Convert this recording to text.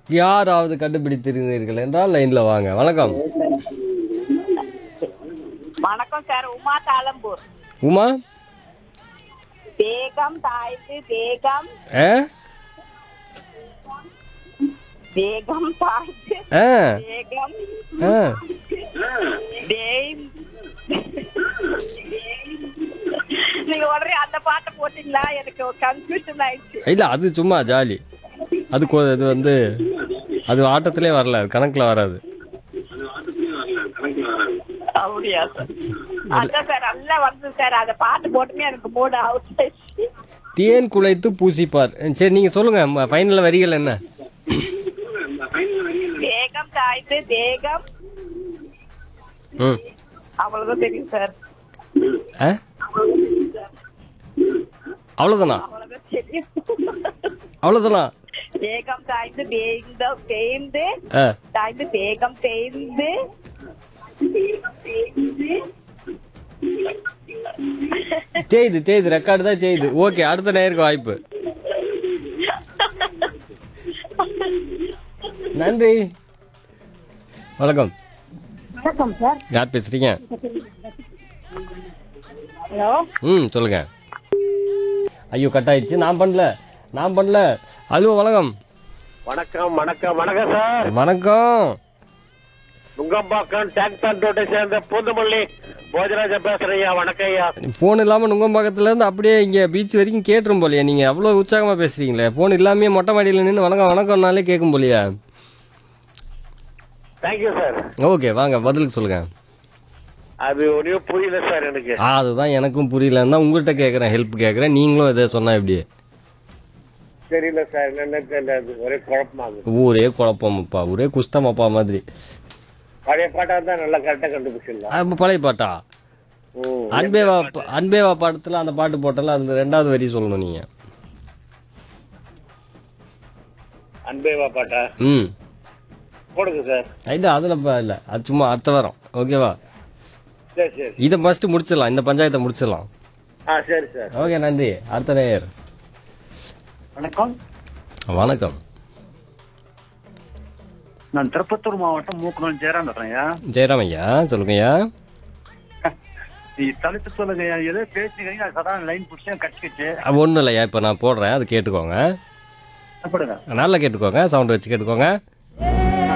யாராவது கண்டுபிடித்திருந்தீர்கள் என்றால் லைனில் வாங்க வணக்கம் வணக்கம் சார் உமா தாளம்பூர் உமா தேகம் தாய்த்து தேகம் ஆ தேகம் தாய்த்து ஆ தேகம் ஆ தேம் நீங்க உடனே அந்த பாட்டை போட்டீங்களா எனக்கு கன்ஃபியூஷன் ஆயிடுச்சு இல்லை அது சும்மா ஜாலி அது கொ- இது வந்து அது ஆட்டத்திலே வரல அது கணக்கில் வராது அப்படியா சார் அதான் சார் நல்லா வந்து சார் அந்த பாட்டு போட்டுமே எனக்கு மூடு அவுட் ஆயிடுச்சு தேன் குலைத்து பூசிப்பார் சரி நீங்கள் சொல்லுங்கள் ஃபைனல் வரிகள் என்ன தேகம் தாய்த்து தேகம் ம் அவ்வளவுதான் தெரியும் சார் ஆ அவ்வளோதானா அவ்வளவுதான் தெரியும் அவ்வளோதானா தேகம் தாய்ந்து தேய்ந்த தேய்ந்து ஆ தாய்ந்து தேகம் தேய்ந்து தேயுது தேயுது ரெக்கார்டு தான் தேயுது ஓகே அடுத்த நேருக்கு வாய்ப்பு நன்றி வணக்கம் வணக்கம் சார் யார் பேசுறீங்க ஹலோ ம் சொல்லுங்க ஐயோ கட் ஆயிடுச்சு நான் பண்ணல நான் பண்ணல ஹலோ வணக்கம் வணக்கம் வணக்கம் வணக்கம் சார் வணக்கம் நுங்கம்பாக்கம் டேங்க் தண்டோட்டை சேர்ந்த பூந்தமல்லி போஜராஜா பேசுறையா வணக்கம் ஐயா ஃபோன் இல்லாமல் நுங்கம்பாக்கத்துலேருந்து அப்படியே இங்கே பீச் வரைக்கும் கேட்டுரும் போலையா நீங்கள் அவ்வளோ உற்சாகமாக பேசுகிறீங்களே ஃபோன் இல்லாமே மொட்டை மாடியில் நின்று வணக்கம் வணக்கம்னாலே கேட்கும் போலையா தேங்க்யூ சார் ஓகே வாங்க பதிலுக்கு சொல்லுங்கள் அது ஒன்றும் புரியல சார் எனக்கு ஆ அதுதான் எனக்கும் புரியலன்னு தான் உங்கள்கிட்ட கேட்குறேன் ஹெல்ப் கேட்குறேன் நீங்களும் இதை சொன்னா எப்படி தெரியல சார் என்னன்னு தெரியல அது ஒரே குழப்பமா இருக்கு ஊரே குழப்பமப்பா ஒரே குஷ்டமப்பா மாதிரி பழைய பாட்டா தான் நல்லா கரெக்டாக கண்டுபிடிச்சிடலாம் அப்போ பழைய பாட்டா ம் அன்பேவா அன்பேவா பாடத்தில் அந்த பாட்டு போட்டல அதில் ரெண்டாவது வரி சொல்லணும் நீங்கள் அன்பேவா பாட்டா ம் போடுங்க சார் இல்லை அதில் இல்லை அது சும்மா அடுத்த வாரம் ஓகேவா சரி சரி இதை ஃபஸ்ட்டு முடிச்சிடலாம் இந்த பஞ்சாயத்தை முடிச்சிடலாம் ஆ சரி சார் ஓகே நன்றி அடுத்த நேயர் வணக்கம் வணக்கம் நான் திருப்பத்தூர் மாவட்டம் மூக்கனூர் ஜெயராம் பேசுறேன்யா ஜெயராம் ஐயா சொல்லுங்கய்யா நீ தலைத்து சொல்லுங்கய்யா ஏதோ பேசுனீங்க நான் சதான் லைன் பிடிச்சேன் கட்டிக்கிச்சு ஒன்றும் இல்லையா இப்போ நான் போடுறேன் அது கேட்டுக்கோங்க படுங்க நல்லா கேட்டுக்கோங்க சவுண்ட் வச்சு கேட்டுக்கோங்க